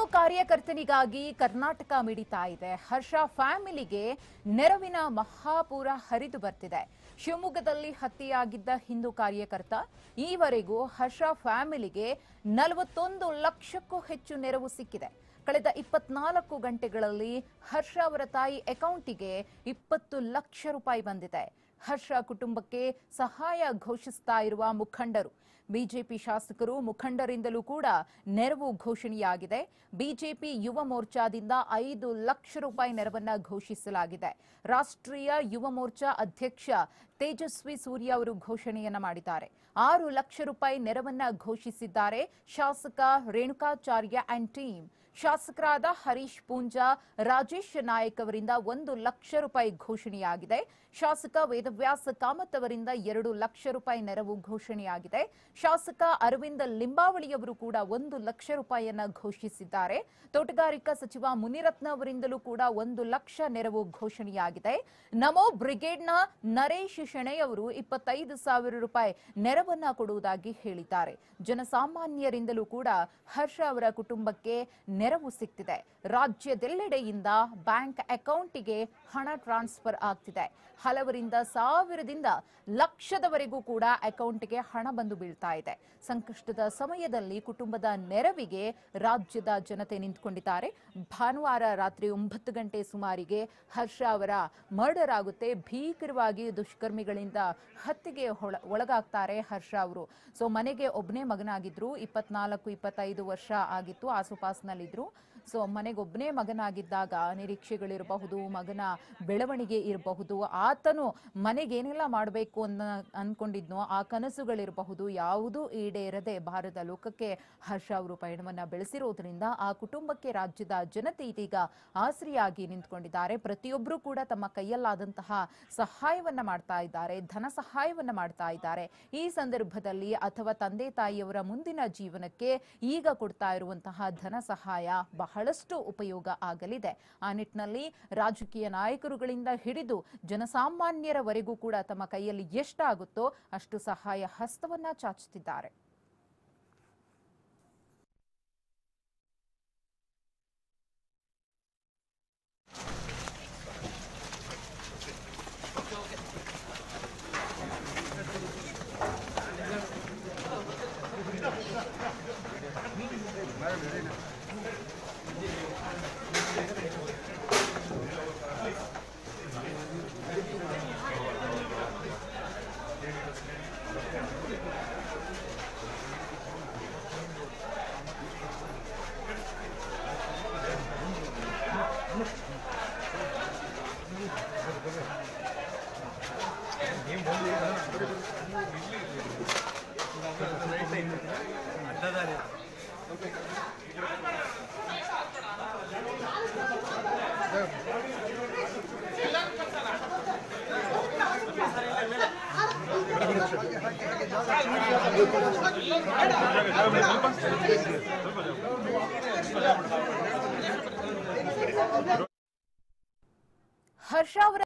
ಕಾರ್ಯಕರ್ತನಿಗಾಗಿ ಕರ್ನಾಟಕ ಮಿಡಿತಾ ಇದೆ ಹರ್ಷ ಫ್ಯಾಮಿಲಿಗೆ ನೆರವಿನ ಮಹಾಪೂರ ಹರಿದು ಬರ್ತಿದೆ ಶಿವಮೊಗ್ಗದಲ್ಲಿ ಹತ್ಯೆಯಾಗಿದ್ದ ಹಿಂದೂ ಕಾರ್ಯಕರ್ತ ಈವರೆಗೂ ಹರ್ಷ ಫ್ಯಾಮಿಲಿಗೆ ನಲವತ್ತೊಂದು ಲಕ್ಷಕ್ಕೂ ಹೆಚ್ಚು ನೆರವು ಸಿಕ್ಕಿದೆ ಕಳೆದ ಇಪ್ಪತ್ನಾಲ್ಕು ಗಂಟೆಗಳಲ್ಲಿ ಹರ್ಷ ಅವರ ತಾಯಿ ಅಕೌಂಟಿಗೆ ಇಪ್ಪತ್ತು ಲಕ್ಷ ರೂಪಾಯಿ ಬಂದಿದೆ ಹರ್ಷ ಕುಟುಂಬಕ್ಕೆ ಸಹಾಯ ಘೋಷಿಸ್ತಾ ಇರುವ ಮುಖಂಡರು ಬಿಜೆಪಿ ಶಾಸಕರು ಮುಖಂಡರಿಂದಲೂ ಕೂಡ ನೆರವು ಘೋಷಣೆಯಾಗಿದೆ ಬಿಜೆಪಿ ಯುವ ಮೋರ್ಚಾದಿಂದ ಐದು ಲಕ್ಷ ರೂಪಾಯಿ ನೆರವನ್ನ ಘೋಷಿಸಲಾಗಿದೆ ರಾಷ್ಟ್ರೀಯ ಯುವ ಮೋರ್ಚಾ ಅಧ್ಯಕ್ಷ ತೇಜಸ್ವಿ ಸೂರ್ಯ ಅವರು ಘೋಷಣೆಯನ್ನ ಮಾಡಿದ್ದಾರೆ ಆರು ಲಕ್ಷ ರೂಪಾಯಿ ನೆರವನ್ನ ಘೋಷಿಸಿದ್ದಾರೆ ಶಾಸಕ ರೇಣುಕಾಚಾರ್ಯ ಅಂಡ್ ಟೀಮ್ ಶಾಸಕರಾದ ಹರೀಶ್ ಪೂಂಜಾ ರಾಜೇಶ್ ನಾಯಕ್ ಅವರಿಂದ ಒಂದು ಲಕ್ಷ ರೂಪಾಯಿ ಘೋಷಣೆಯಾಗಿದೆ ಶಾಸಕ ವೇದವ್ಯಾಸ ಕಾಮತ್ ಅವರಿಂದ ಎರಡು ಲಕ್ಷ ರೂಪಾಯಿ ನೆರವು ಘೋಷಣೆಯಾಗಿದೆ ಶಾಸಕ ಅರವಿಂದ ಲಿಂಬಾವಳಿ ಅವರು ಕೂಡ ಒಂದು ಲಕ್ಷ ರೂಪಾಯಿಯನ್ನ ಘೋಷಿಸಿದ್ದಾರೆ ತೋಟಗಾರಿಕಾ ಸಚಿವ ಮುನಿರತ್ನ ಅವರಿಂದಲೂ ಕೂಡ ಒಂದು ಲಕ್ಷ ನೆರವು ಘೋಷಣೆಯಾಗಿದೆ ನಮೋ ಬ್ರಿಗೇಡ್ನ ನರೇಶ್ ಶೆಣೈ ಅವರು ಇಪ್ಪತ್ತೈದು ಸಾವಿರ ರೂಪಾಯಿ ನೆರವನ್ನ ಕೊಡುವುದಾಗಿ ಹೇಳಿದ್ದಾರೆ ಜನಸಾಮಾನ್ಯರಿಂದಲೂ ಕೂಡ ಹರ್ಷ ಅವರ ಕುಟುಂಬಕ್ಕೆ ನೆರವು ಸಿಗ್ತಿದೆ ರಾಜ್ಯದೆಲ್ಲೆಡೆಯಿಂದ ಬ್ಯಾಂಕ್ ಅಕೌಂಟಿಗೆ ಹಣ ಟ್ರಾನ್ಸ್ಫರ್ ಆಗ್ತಿದೆ ಹಲವರಿಂದ ಸಾವಿರದಿಂದ ಲಕ್ಷದವರೆಗೂ ಕೂಡ ಅಕೌಂಟ್ಗೆ ಹಣ ಬಂದು ಬೀಳ್ತಾ ಇದೆ ಸಂಕಷ್ಟದ ಸಮಯದಲ್ಲಿ ಕುಟುಂಬದ ನೆರವಿಗೆ ರಾಜ್ಯದ ಜನತೆ ನಿಂತ್ಕೊಂಡಿದ್ದಾರೆ ಭಾನುವಾರ ರಾತ್ರಿ ಒಂಬತ್ತು ಗಂಟೆ ಸುಮಾರಿಗೆ ಹರ್ಷ ಅವರ ಮರ್ಡರ್ ಆಗುತ್ತೆ ಭೀಕರವಾಗಿ ದುಷ್ಕರ್ಮಿಗಳಿಂದ ಹತ್ಯೆಗೆ ಹೊಳ- ಒಳಗಾಗ್ತಾರೆ ಹರ್ಷ ಅವರು ಸೊ ಮನೆಗೆ ಒಬ್ಬನೇ ಮಗನಾಗಿದ್ರು ಇಪ್ಪತ್ನಾಲ್ಕು ಇಪ್ಪತ್ತೈದು ವರ್ಷ ಆಗಿತ್ತು ಆಸುಪಾಸಿನಲ್ಲಿದ್ರು ಸೊ ಮನೆಗೊಬ್ಬನೇ ಮಗನಾಗಿದ್ದಾಗ ನಿರೀಕ್ಷೆಗಳಿರಬಹುದು ಮಗನ ಬೆಳವಣಿಗೆ ಇರಬಹುದು ಆತನು ಮನೆಗೇನೆಲ್ಲ ಮಾಡಬೇಕು ಅನ್ನ ಅನ್ಕೊಂಡಿದ್ನೋ ಆ ಕನಸುಗಳಿರಬಹುದು ಯಾವುದೂ ಈಡೇರದೆ ಭಾರತ ಲೋಕಕ್ಕೆ ಹರ್ಷ ಅವರು ಪಯಣವನ್ನ ಬೆಳೆಸಿರೋದ್ರಿಂದ ಆ ಕುಟುಂಬಕ್ಕೆ ರಾಜ್ಯದ ಜನತೆ ಇದೀಗ ಆಸರಿಯಾಗಿ ನಿಂತ್ಕೊಂಡಿದ್ದಾರೆ ಪ್ರತಿಯೊಬ್ಬರೂ ಕೂಡ ತಮ್ಮ ಕೈಯಲ್ಲಾದಂತಹ ಸಹಾಯವನ್ನ ಮಾಡ್ತಾ ಇದ್ದಾರೆ ಧನ ಸಹಾಯವನ್ನ ಮಾಡ್ತಾ ಇದ್ದಾರೆ ಈ ಸಂದರ್ಭದಲ್ಲಿ ಅಥವಾ ತಂದೆ ತಾಯಿಯವರ ಮುಂದಿನ ಜೀವನಕ್ಕೆ ಈಗ ಕೊಡ್ತಾ ಇರುವಂತಹ ಧನ ಸಹಾಯ ಬಹಳಷ್ಟು ಉಪಯೋಗ ಆಗಲಿದೆ ಆ ನಿಟ್ಟಿನಲ್ಲಿ ರಾಜಕೀಯ ನಾಯಕರುಗಳಿಂದ ಹಿಡಿದು ಜನಸಾಮಾನ್ಯರವರೆಗೂ ಕೂಡ ತಮ್ಮ ಕೈಯಲ್ಲಿ ಎಷ್ಟಾಗುತ್ತೋ ಅಷ್ಟು ಸಹಾಯ ಹಸ್ತವನ್ನ ಚಾಚುತ್ತಿದ್ದಾರೆ ಹರ್ಷ ಅವರ